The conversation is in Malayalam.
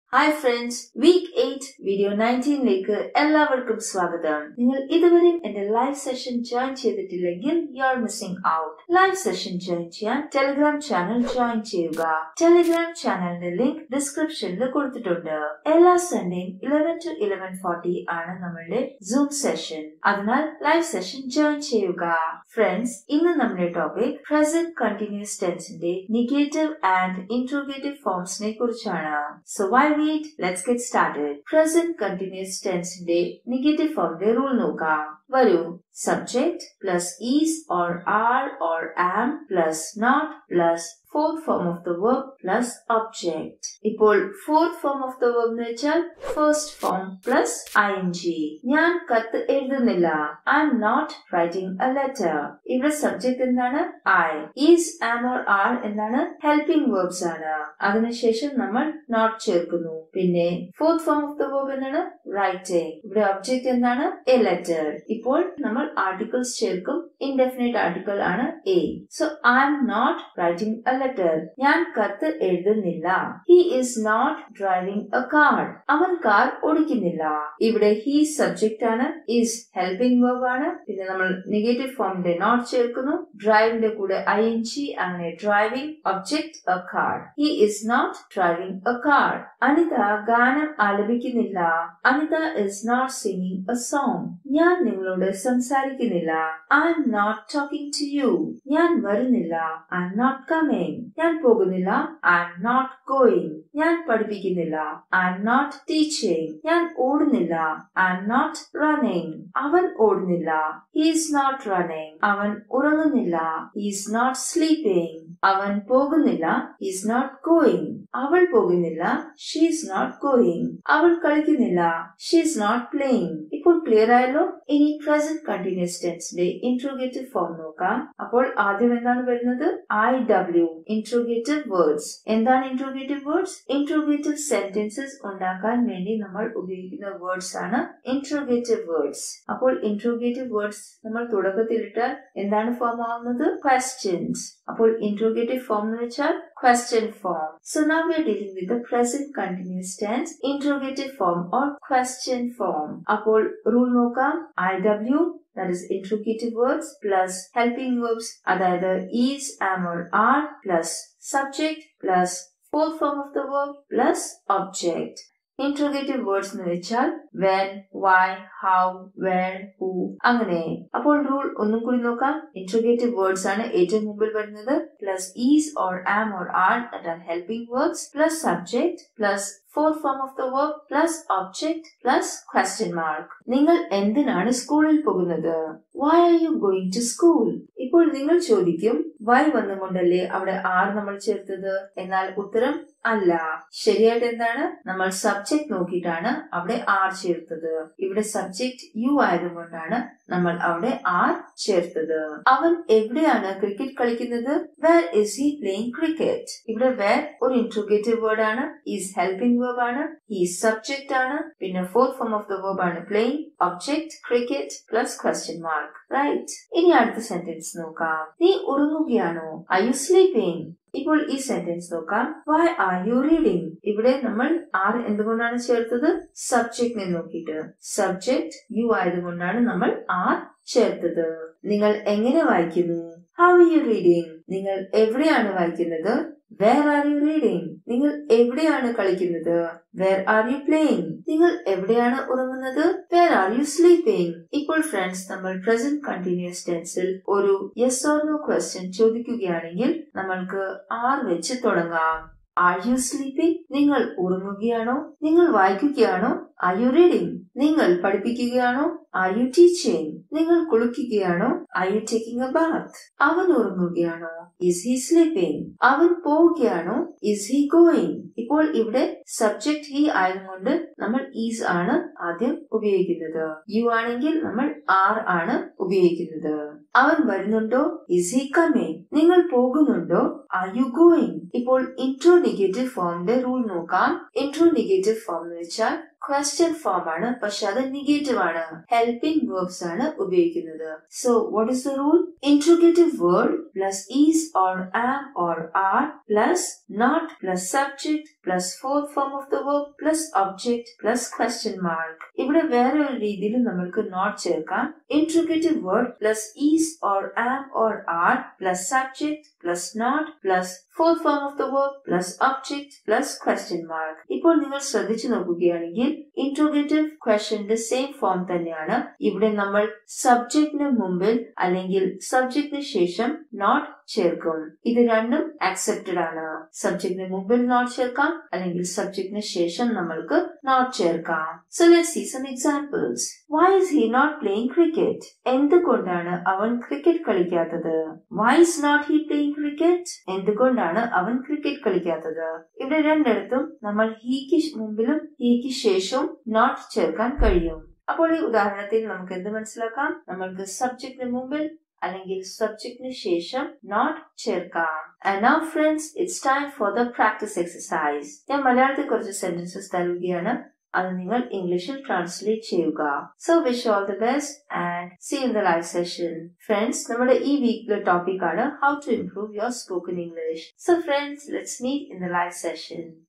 Hi friends week eight video നയൻറ്റീനിലേക്ക് എല്ലാവർക്കും സ്വാഗതം നിങ്ങൾ ഇതുവരെയും എന്റെ ലൈവ് സെഷൻ ജോയിൻ ചെയ്തിട്ടില്ലെങ്കിൽ you are missing out live session join ചെയ്യാൻ ടെലിഗ്രാം ചാനൽ ജോയിൻ ചെയ്യുക ടെലിഗ്രാം ചാനലിന്റെ ലിങ്ക് ഡിസ്ക്രിപ്ഷനിൽ കൊടുത്തിട്ടുണ്ട് എല്ലാ സൺഡേയും ഇലവൻ ടു ഇലവൻ ഫോർട്ടി ആണ് നമ്മളുടെ സൂം സെഷൻ അതിനാൽ ലൈവ് സെഷൻ ജോയിൻ ചെയ്യുക ഫ്രണ്ട്സ് ഇന്ന് നമ്മുടെ ടോപ്പിക് പ്രസന്റ് കണ്ടിന്യൂസ് ടെൻസിന്റെ നിഗേറ്റീവ് ആൻഡ് ഇൻട്രോഗേറ്റീവ് ഫോംസിനെ കുറിച്ചാണ് so why wait let's get started present continuous ടെൻസിന്റെ നെഗറ്റീവ് ഫോമിന്റെ റൂൾ നോക്കാം വരൂ subject plus is or are or am plus not plus fourth form of the verb plus object ഇപ്പോൾ fourth form of the verb എന്ന് വെച്ചാൽ first form plus I N G ഞാൻ കത്ത് എഴുതുന്നില്ല I M not writing a letter ഇവിടെ സബ്ജക്ട് എന്താണ് I is am or are എന്താണ് ഹെൽപ്പിംഗ് വേർബ്സ് ആണ് അതിനുശേഷം നമ്മൾ നോട്ട് ചേർക്കുന്നു പിന്നെ fourth form of the verb എന്താണ് റൈറ്റിംഗ് ഇവിടെ ഒബ്ജക്ട് എന്താണ് എ ലെറ്റർ ഇപ്പോൾ നമ്മൾ ആർട്ടിക്കിൾസ് ചേർക്കും ഇൻഡെഫിനറ്റ് ആർട്ടിക്കിൾ ആണ് a so I M not writing a letter ഞാൻ കത്ത് എഴുതുന്നില്ല he is not driving a car അവൻ കാർ ഓടിക്കുന്നില്ല ഇവിടെ ഹി സബ്ജക്റ്റ് ആണ് ഈസ് ഹെൽപ്പിംഗ് വേർബ് ആണ് പിന്നെ നമ്മൾ നെഗറ്റീവ് ഫോമിന്റെ നോട്ട് ചേർക്കുന്നു ഡ്രൈവിന്റെ കൂടെ ഐ എൻ ജി അങ്ങനെ driving object a car he is not driving a car Anitha ഗാനം ആലപിക്കുന്നില്ല Anitha is not singing a song ഞാൻ നിങ്ങളോട് സംസാരിക്കുന്നില്ല I M not talking to you ഞാൻ വരുന്നില്ല ഐ എം നോട്ട് കമ്മിങ് ഞാൻ പോകുന്നില്ല ഐ എം നോട്ട് ഗോയിങ് ഞാൻ പഠിപ്പിക്കുന്നില്ല ഐ എം നോട്ട് ടീച്ചിങ് ഞാൻ ഓടുന്നില്ല ഐ എം നോട്ട് റണ്ണിങ് അവൻ ഓടുന്നില്ല ഹീസ് നോട്ട് റണ്ണിങ് അവൻ ഉറങ്ങുന്നില്ല ഹീസ് നോട്ട് സ്ലീപ്പിംഗ് അവൻ പോകുന്നില്ല ഹീസ് നോട്ട് ഗോയിങ് അവൾ പോകുന്നില്ല ഷീസ് നോട്ട് ഗോയിങ് അവൾ കളിക്കുന്നില്ല ഷീസ് നോട്ട് പ്ലേയിങ് ഇപ്പോൾ ക്ലിയർ ആയല്ലോ ഇനി പ്രസന്റ് കണ്ടിന്യൂസ് ടെൻസിന്റെ ഇൻട്രോഗേറ്റീവ് ഫോം നോക്കാം അപ്പോൾ ആദ്യം എന്താണ് വരുന്നത് ഐ ഡബ്ല്യു ഇൻട്രോഗേറ്റീവ് വേർഡ്സ് എന്താണ് ഇൻട്രോഗേറ്റീവ് വേർഡ്സ് ഇൻട്രോഗേറ്റീവ് സെന്റൻസസ് ഉണ്ടാക്കാൻ വേണ്ടി നമ്മൾ ഉപയോഗിക്കുന്ന വേർഡ്സ് ആണ് ഇൻട്രോഗേറ്റീവ് വേർഡ്സ് അപ്പോൾ ഇൻട്രോഗേറ്റീവ് വേർഡ്സ് നമ്മൾ തുടക്കത്തിലിട്ടാൽ എന്താണ് ഫോം ആവുന്നത് ക്വസ്റ്റ്യൻസ് അപ്പോൾ ഇൻട്രോഗേറ്റീവ് ഫോം എന്ന് വെച്ചാൽ question form. So now we are dealing with the present continuous tense interrogative form or question form. അപ്പോൾ rule നോക്കാം IW that is interrogative words plus helping verbs അതായത് is, am or are plus subject plus fourth form of the verb plus object. Interrogative words എന്ന് വെച്ചാൽ when why how where who അങ്ങനെ അപ്പോൾ റൂൾ ഒന്നും കൂടി നോക്കാം ഇൻട്രോഗേറ്റീവ് വേർഡ്സ് ആണ് ഏറ്റവും മുമ്പിൽ വരുന്നത് plus is or am or are that are helping words plus subject plus fourth form of the word plus object plus question mark നിങ്ങൾ എന്തിനാണ് സ്കൂളിൽ പോകുന്നത് why are you going to school ഇപ്പോൾ നിങ്ങൾ ചോദിക്കും വൈ വന്നുകൊണ്ടല്ലേ അവിടെ ആർ നമ്മൾ ചേർത്തത് എന്നാൽ ഉത്തരം അല്ല ശരിയായിട്ട് എന്താണ് നമ്മൾ സബ്ജക്ട് നോക്കിയിട്ടാണ് അവിടെ ആർ ചേർത്തത് ഇവിടെ സബ്ജക്ട് യു ആയതുകൊണ്ടാണ് നമ്മൾ അവിടെ ആർ ചേർത്തത് അവൻ എവിടെയാണ് ക്രിക്കറ്റ് കളിക്കുന്നത് where is he playing cricket ഇവിടെ വേർ ഒരു ഇൻട്രോഗേറ്റീവ് വേർഡ് ആണ് ഈസ് ഹെൽപ്പിംഗ് വേർബ് ആണ് ഈ സബ്ജക്ട് ആണ് പിന്നെ fourth form of the verb ആണ് playing object cricket plus question mark right ഇനി അടുത്ത സെന്റൻസ് നോക്കാം നീ ഉറങ്ങുകയാണോ ഐ യു സ്ലീപ്പിംഗ് ഇപ്പോൾ ഈ സെന്റൻസ് നോക്കാം വൈ ആർ യു റീഡിംഗ് ഇവിടെ നമ്മൾ ആർ എന്തുകൊണ്ടാണ് ചേർത്തത് സബ്ജക്റ്റിനെ നോക്കിയിട്ട് സബ്ജക്ട് യു ആയതുകൊണ്ടാണ് നമ്മൾ ആർ ചേർത്തത് നിങ്ങൾ എങ്ങനെ വായിക്കുന്നു ഹൗ യു റീഡിംഗ് നിങ്ങൾ എവിടെയാണ് വായിക്കുന്നത് വേർ ആർ യു റീഡിംഗ് നിങ്ങൾ എവിടെയാണ് കളിക്കുന്നത് വേർ ആർ യു പ്ലേയിങ് നിങ്ങൾ എവിടെയാണ് ഉറങ്ങുന്നത് വേർ ആർ യു സ്ലീപ്പിംഗ് ഇപ്പോൾ ഫ്രണ്ട്സ് നമ്മൾ പ്രസന്റ് കണ്ടിന്യൂസ് ടെൻസിൽ ഒരു യെസ് ഓർ നോ ക്വസ്റ്റ്യൻ ചോദിക്കുകയാണെങ്കിൽ നമ്മൾക്ക് ആർ വെച്ച് തുടങ്ങാം ആർ യു സ്ലീപ്പിംഗ് നിങ്ങൾ ഉറങ്ങുകയാണോ നിങ്ങൾ വായിക്കുകയാണോ ആർ യു റീഡിംഗ് നിങ്ങൾ പഠിപ്പിക്കുകയാണോ ആർ യു ടീച്ചിങ് നിങ്ങൾ കുളിക്കുകയാണോ are you taking a bath അവൻ ഉറങ്ങുകയാണോ ഇസ് ഹി സ്ലീപ്പിംഗ് അവൻ പോവുകയാണോ ഇസ് ഹി ഗോയിങ് ഇപ്പോൾ ഇവിടെ സബ്ജക്ട് ഹി ആയതുകൊണ്ട് നമ്മൾ ഈസ് ആണ് ആദ്യം ഉപയോഗിക്കുന്നത് യു ആണെങ്കിൽ നമ്മൾ ആർ ആണ് ഉപയോഗിക്കുന്നത് അവൻ വരുന്നുണ്ടോ ഇസ് ഹി കമ്മിങ് നിങ്ങൾ പോകുന്നുണ്ടോ ആർ യു ഗോയിങ് ഇപ്പോൾ ഇൻട്രോ നെഗറ്റീവ് ഫോമിന്റെ റൂൾ നോക്കാം ഇൻട്രോ നെഗറ്റീവ് ഫോം എന്ന് വെച്ചാൽ ക്വസ്റ്റ്യൻ ഫോം ആണ് പക്ഷെ അത് നെഗറ്റീവ് ആണ് ഹെൽപ്പിംഗ് വേർബ്സ് ആണ് ഉപയോഗിക്കുന്നത് so what is the rule interrogative word plus is or am or are plus not plus subject plus fourth form of the verb plus object plus question mark ഇവിടെ വേറെ ഒരു രീതിയിൽ നമ്മൾക്ക് നോട്ട് ചേർക്കാം interrogative word plus is or am or are plus subject plus not plus fourth form of the verb plus object plus question mark ഇപ്പോൾ നിങ്ങൾ ശ്രദ്ധിച്ചു നോക്കുകയാണെങ്കിൽ ഇൻട്രോഗേറ്റീവ് ക്വസ്റ്റ്യന്റെ സെയിം ഫോം തന്നെയാണ് ഇവിടെ നമ്മൾ സബ്ജക്റ്റിന് മുമ്പിൽ അല്ലെങ്കിൽ സബ്ജക്റ്റിന് ശേഷം നോട്ട് ചേർക്കും ഇത് രണ്ടും ആക്സെപ്റ്റഡ് ആണ് സബ്ജക്റ്റിന് മുമ്പിൽ നോട്ട് ചേർക്കാം അല്ലെങ്കിൽ സബ്ജക്റ്റിന് ശേഷം നമ്മൾക്ക് നോട്ട് ചേർക്കാം so let see some examples why is he not playing cricket എന്തുകൊണ്ടാണ് അവൻ ക്രിക്കറ്റ് കളിക്കാത്തത് why is not he playing cricket എന്തുകൊണ്ടാണ് അവൻ ക്രിക്കറ്റ് കളിക്കാത്തത് ഇവിടെ രണ്ടിടത്തും നമ്മൾ ഹീക്ക് മുമ്പിലും ഹീക്ക് ശേഷവും നോട്ട് ചേർക്കാൻ കഴിയും അപ്പോൾ ഈ ഉദാഹരണത്തിൽ നമുക്ക് എന്ത് മനസ്സിലാക്കാം നമ്മൾക്ക് സബ്ജക്റ്റിന് മുമ്പിൽ അല്ലെങ്കിൽ സബ്ജക്റ്റിന് ശേഷം നോട്ട് ചേർക്കാം and now friends it's time for the practice exercise ഞാൻ മലയാളത്തിൽ കുറച്ച് സെന്റൻസസ് തരുകയാണ് അത് നിങ്ങൾ ഇംഗ്ലീഷിൽ ട്രാൻസ്ലേറ്റ് ചെയ്യുക so wish all the best and see in the live session friends നമ്മുടെ ഈ വീക്കിലെ ടോപ്പിക് ആണ് how to improve your spoken English so friends let's meet in the live session